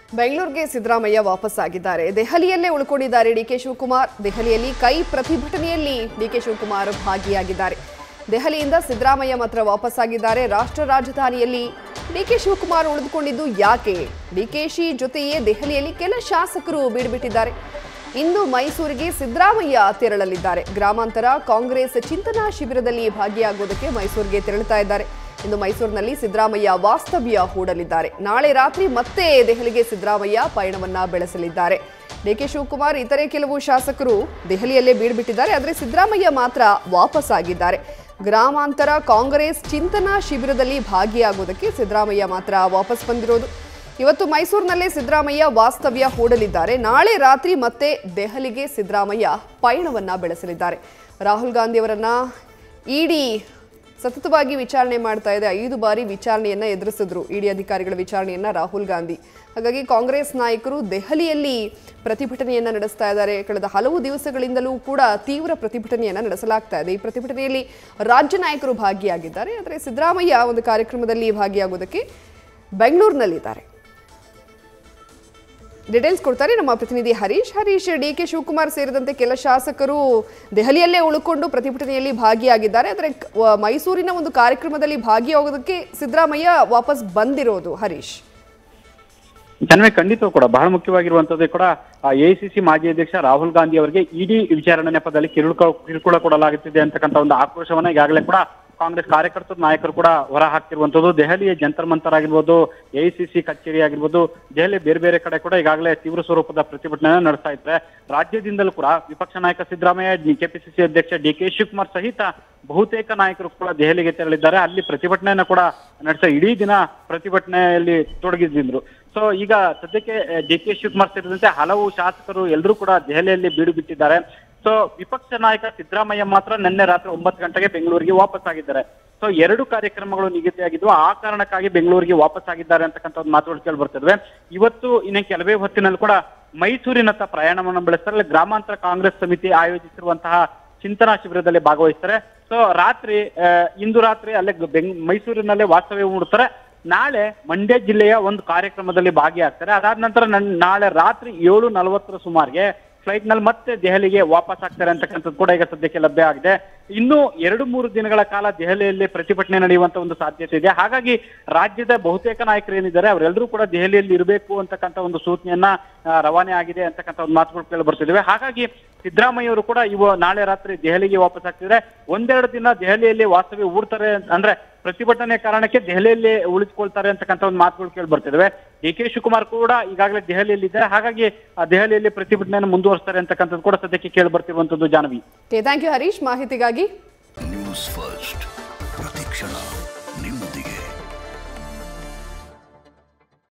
ಬೆಂಗಳೂರಿಗೆ ಸಿದ್ದರಾಮಯ್ಯ ವಾಪಸ್ ಆಗಿದ್ದಾರೆ ದೆಹಲಿಯಲ್ಲೇ ಉಳ್ಕೊಂಡಿದ್ದಾರೆ ಡಿಕೆ ಶಿವಕುಮಾರ್ ದೆಹಲಿಯಲ್ಲಿ ಕೈ ಪ್ರತಿಭಟನೆಯಲ್ಲಿ ಡಿಕೆ ಶಿವಕುಮಾರ್ ಭಾಗಿಯಾಗಿದ್ದಾರೆ ದೆಹಲಿಯಿಂದ ಸಿದ್ದರಾಮಯ್ಯ ಮಾತ್ರ ವಾಪಸ್ ಆಗಿದ್ದಾರೆ ರಾಷ್ಟ್ರ ರಾಜಧಾನಿಯಲ್ಲಿ ಡಿಕೆ ಶಿವಕುಮಾರ್ ಉಳಿದುಕೊಂಡಿದ್ದು ಯಾಕೆ ಡಿಕೆಶಿ ಜೊತೆಯೇ ದೆಹಲಿಯಲ್ಲಿ ಕೆಲ ಶಾಸಕರು ಬೀಡುಬಿಟ್ಟಿದ್ದಾರೆ ಇಂದು ಮೈಸೂರಿಗೆ ಸಿದ್ದರಾಮಯ್ಯ ತೆರಳಲಿದ್ದಾರೆ ಗ್ರಾಮಾಂತರ ಕಾಂಗ್ರೆಸ್ ಚಿಂತನಾ ಶಿಬಿರದಲ್ಲಿ ಭಾಗಿಯಾಗುವುದಕ್ಕೆ ಮೈಸೂರಿಗೆ ತೆರಳುತ್ತಾ ಇದ್ದಾರೆ ಇಂದು ಮೈಸೂರಿನಲ್ಲಿ ಸಿದ್ದರಾಮಯ್ಯ ವಾಸ್ತವ್ಯ ಹೂಡಲಿದ್ದಾರೆ ನಾಳೆ ರಾತ್ರಿ ಮತ್ತೆ ದೆಹಲಿಗೆ ಸಿದ್ದರಾಮಯ್ಯ ಪಯಣವನ್ನ ಬೆಳೆಸಲಿದ್ದಾರೆ ಡಿಕೆ ಶಿವಕುಮಾರ್ ಇತರೆ ಕೆಲವು ಶಾಸಕರು ದೆಹಲಿಯಲ್ಲೇ ಬೀಡ್ಬಿಟ್ಟಿದ್ದಾರೆ ಆದರೆ ಸಿದ್ದರಾಮಯ್ಯ ಮಾತ್ರ ವಾಪಸ್ ಆಗಿದ್ದಾರೆ ಗ್ರಾಮಾಂತರ ಕಾಂಗ್ರೆಸ್ ಚಿಂತನಾ ಶಿಬಿರದಲ್ಲಿ ಭಾಗಿಯಾಗುವುದಕ್ಕೆ ಸಿದ್ದರಾಮಯ್ಯ ಮಾತ್ರ ವಾಪಸ್ ಬಂದಿರೋದು ಇವತ್ತು ಮೈಸೂರಿನಲ್ಲೇ ಸಿದ್ದರಾಮಯ್ಯ ವಾಸ್ತವ್ಯ ಹೂಡಲಿದ್ದಾರೆ ನಾಳೆ ರಾತ್ರಿ ಮತ್ತೆ ದೆಹಲಿಗೆ ಸಿದ್ದರಾಮಯ್ಯ ಪಯಣವನ್ನ ಬೆಳೆಸಲಿದ್ದಾರೆ ರಾಹುಲ್ ಗಾಂಧಿಯವರನ್ನ ಇಡಿ ಸತತವಾಗಿ ವಿಚಾರಣೆ ಮಾಡ್ತಾ ಇದೆ ಐದು ಬಾರಿ ವಿಚಾರಣೆಯನ್ನ ಎದುರಿಸಿದ್ರು ಇಡಿ ಅಧಿಕಾರಿಗಳ ವಿಚಾರಣೆಯನ್ನ ರಾಹುಲ್ ಗಾಂಧಿ ಹಾಗಾಗಿ ಕಾಂಗ್ರೆಸ್ ನಾಯಕರು ದೆಹಲಿಯಲ್ಲಿ ಪ್ರತಿಭಟನೆಯನ್ನ ನಡೆಸ್ತಾ ಇದ್ದಾರೆ ಕಳೆದ ಹಲವು ದಿವಸಗಳಿಂದಲೂ ಕೂಡ ತೀವ್ರ ಪ್ರತಿಭಟನೆಯನ್ನ ನಡೆಸಲಾಗ್ತಾ ಇದೆ ಈ ಪ್ರತಿಭಟನೆಯಲ್ಲಿ ರಾಜ್ಯ ನಾಯಕರು ಭಾಗಿಯಾಗಿದ್ದಾರೆ ಆದರೆ ಸಿದ್ದರಾಮಯ್ಯ ಒಂದು ಕಾರ್ಯಕ್ರಮದಲ್ಲಿ ಭಾಗಿಯಾಗುವುದಕ್ಕೆ ಬೆಂಗಳೂರಿನಲ್ಲಿದ್ದಾರೆ ಡೀಟೇಲ್ಸ್ ಕೊಡ್ತಾರೆ ನಮ್ಮ ಪ್ರತಿನಿಧಿ ಹರೀಶ್ ಹರೀಶ್ ಡಿ ಕೆ ಶಿವಕುಮಾರ್ ಸೇರಿದಂತೆ ಕೆಲ ಶಾಸಕರು ದೆಹಲಿಯಲ್ಲೇ ಉಳ್ಕೊಂಡು ಪ್ರತಿಭಟನೆಯಲ್ಲಿ ಭಾಗಿಯಾಗಿದ್ದಾರೆ ಆದರೆ ಕ- ವ- ಮೈಸೂರಿನ ಒಂದು ಕಾರ್ಯಕ್ರಮದಲ್ಲಿ ಭಾಗಿಯಾಗೋದಕ್ಕೆ ಸಿದ್ದರಾಮಯ್ಯ ವಾಪಸ್ ಬಂದಿರೋದು ಹರೀಶ್ ಜನವೇ ಖಂಡಿತ ಕೂಡ ಬಹಳ ಮುಖ್ಯವಾಗಿರುವಂತದ್ದು ಕೂಡ ಎಐಸಿಸಿ ಮಾಜಿ ಅಧ್ಯಕ್ಷ ರಾಹುಲ್ ಗಾಂಧಿ ಅವರಿಗೆ ಇಡಿ ವಿಚಾರಣೆ ನೆಪದಲ್ಲಿ ಕಿರುಕುಳ ಕಿರುಕುಳ ಕೊಡಲಾಗುತ್ತಿದೆ ಅಂತಕ್ಕಂಥ ಒಂದು ಆಕ್ರೋಶವನ್ನ ಈಗಾಗಲೇ ಕೂಡ ಕಾಂಗ್ರೆಸ್ ಕಾರ್ಯಕರ್ತರು ನಾಯಕರು ಕೂಡ ಹೊರ ಹಾಕ್ತಿರುವಂತದ್ದು ದೆಹಲಿಯ ಜಂತರ್ ಮಂತರ್ ಆಗಿರ್ಬೋದು ಎಐಸಿಸಿ ಕಚೇರಿ ಆಗಿರ್ಬೋದು ದೆಹಲಿ ಬೇರೆ ಬೇರೆ ಕಡೆ ಕೂಡ ಈಗಾಗಲೇ ತೀವ್ರ ಸ್ವರೂಪದ ಪ್ರತಿಭಟನೆ ನಡೆಸ್ತಾ ಇದ್ದಾರೆ ರಾಜ್ಯದಿಂದಲೂ ಕೂಡ ವಿಪಕ್ಷ ನಾಯಕ ಸಿದ್ದರಾಮಯ್ಯ ಕೆಪಿಸಿಸಿ ಅಧ್ಯಕ್ಷ ಡಿ ಕೆ ಶಿವಕುಮಾರ್ ಸಹಿತ ಬಹುತೇಕ ನಾಯಕರು ಕೂಡ ದೆಹಲಿಗೆ ತೆರಳಿದ್ದಾರೆ ಅಲ್ಲಿ ಪ್ರತಿಭಟನೆಯನ್ನ ಕೂಡ ನಡೆಸ ಇಡೀ ದಿನ ಪ್ರತಿಭಟನೆಯಲ್ಲಿ ತೊಡಗಿದ್ರು ಸೊ ಈಗ ಸದ್ಯಕ್ಕೆ ಡಿ ಕೆ ಶಿವಕುಮಾರ್ ಸೇರಿದಂತೆ ಹಲವು ಶಾಸಕರು ಎಲ್ಲರೂ ಕೂಡ ದೆಹಲಿಯಲ್ಲಿ ಬೀಡು ಬಿಟ್ಟಿದ್ದಾರೆ ಸೊ ವಿಪಕ್ಷ ನಾಯಕ ಸಿದ್ದರಾಮಯ್ಯ ಮಾತ್ರ ನಿನ್ನೆ ರಾತ್ರಿ ಒಂಬತ್ತು ಗಂಟೆಗೆ ಬೆಂಗಳೂರಿಗೆ ವಾಪಸ್ ಆಗಿದ್ದಾರೆ ಸೊ ಎರಡು ಕಾರ್ಯಕ್ರಮಗಳು ನಿಗದಿಯಾಗಿದ್ವು ಆ ಕಾರಣಕ್ಕಾಗಿ ಬೆಂಗಳೂರಿಗೆ ವಾಪಸ್ ಆಗಿದ್ದಾರೆ ಅಂತಕ್ಕಂಥ ಒಂದು ಮಾತುಗಳು ಕೇಳಿ ಬರ್ತಿದ್ವಿ ಇವತ್ತು ಇನ್ನು ಕೆಲವೇ ಹೊತ್ತಿನಲ್ಲಿ ಕೂಡ ಮೈಸೂರಿನತ್ತ ಪ್ರಯಾಣವನ್ನು ಬೆಳೆಸ್ತಾರೆ ಅಲ್ಲಿ ಗ್ರಾಮಾಂತರ ಕಾಂಗ್ರೆಸ್ ಸಮಿತಿ ಆಯೋಜಿಸಿರುವಂತಹ ಚಿಂತನಾ ಶಿಬಿರದಲ್ಲಿ ಭಾಗವಹಿಸ್ತಾರೆ ಸೊ ರಾತ್ರಿ ಆ, ಇಂದು ರಾತ್ರಿ ಅಲ್ಲೇ ಗ- ಬೆಂಗ್ ಮೈಸೂರಿನಲ್ಲೇ ವಾಸ್ತವ್ಯ ಹೂಡ್ತಾರೆ ನಾಳೆ ಮಂಡ್ಯ ಜಿಲ್ಲೆಯ ಒಂದು ಕಾರ್ಯಕ್ರಮದಲ್ಲಿ ಭಾಗಿಯಾಗ್ತಾರೆ ಅದಾದ ನಂತರ ನನ್ ನಾಳೆ ರಾತ್ರಿ ಏಳು ನಲವತ್ತರ ಸುಮಾರಿಗೆ ಫ್ಲೈಟ್ ನಲ್ಲಿ ಮತ್ತೆ ದೆಹಲಿಗೆ ವಾಪಸ್ ಆಗ್ತಾರೆ ಅಂತಕ್ಕಂಥದ್ದು ಕೂಡ ಈಗ ಸದ್ಯಕ್ಕೆ ಲಭ್ಯ ಆಗಿದೆ ಇನ್ನು ಎರಡು ಮೂರು ದಿನಗಳ ಕಾಲ ದೆಹಲಿಯಲ್ಲಿ ಪ್ರತಿಭಟನೆ ನಡೆಯುವಂತ ಒಂದು ಸಾಧ್ಯತೆ ಇದೆ ಹಾಗಾಗಿ ರಾಜ್ಯದ ಬಹುತೇಕ ನಾಯಕರು ಏನಿದ್ದಾರೆ ಅವರೆಲ್ಲರೂ ಕೂಡ ದೆಹಲಿಯಲ್ಲಿ ಇರಬೇಕು ಅಂತಕ್ಕಂಥ ಒಂದು ಸೂಚನೆಯನ್ನ ಆ, ರವಾನೆ ಆಗಿದೆ ಅಂತಕ್ಕಂಥ ಒಂದು ಮಾತುಗಳು ಕೇಳಿ ಬರ್ತಿದ್ದೇವೆ ಹಾಗಾಗಿ ಸಿದ್ದರಾಮಯ್ಯ ಅವರು ಕೂಡ ಇವ ನಾಳೆ ರಾತ್ರಿ ದೆಹಲಿಗೆ ವಾಪಸ್ ಆಗ್ತಿದ್ರೆ ಒಂದೆರಡು ದಿನ ದೆಹಲಿಯಲ್ಲಿ ವಾಸ್ತವ್ಯ ಹೂಡ್ತಾರೆ ಅಂದ್ರೆ ಪ್ರತಿಭಟನೆ ಕಾರಣಕ್ಕೆ ದೆಹಲಿಯಲ್ಲಿ ಉಳಿದುಕೊಳ್ತಾರೆ ಅಂತಕ್ಕಂಥ ಒಂದು ಮಾತುಗಳು ಕೇಳಿ ಬರ್ತಿದ್ದಾವೆ ಡಿ ಕೆ ಶಿವಕುಮಾರ್ ಕೂಡ ಈಗಾಗಲೇ ದೆಹಲಿಯಲ್ಲಿ ಇದ್ದಾರೆ ಹಾಗಾಗಿ ಆ ದೆಹಲಿಯಲ್ಲಿ ಪ್ರತಿಭಟನೆಯನ್ನು ಮುಂದುವರಿಸ್ತಾರೆ ಅಂತಕ್ಕಂಥದ್ದು ಕೂಡ ಸದ್ಯಕ್ಕೆ ಕೇಳಿ ಬರ್ತಿರುವಂತದ್ದು Jahnavi okay thank you Harish ಮಾಹಿತಿಗಾಗಿ ನ್ಯೂಸ್ ಫಸ್ಟ್ ಪ್ರತಿಕ್ಷಣ ನಿಮ್ಮೊಂದಿಗೆ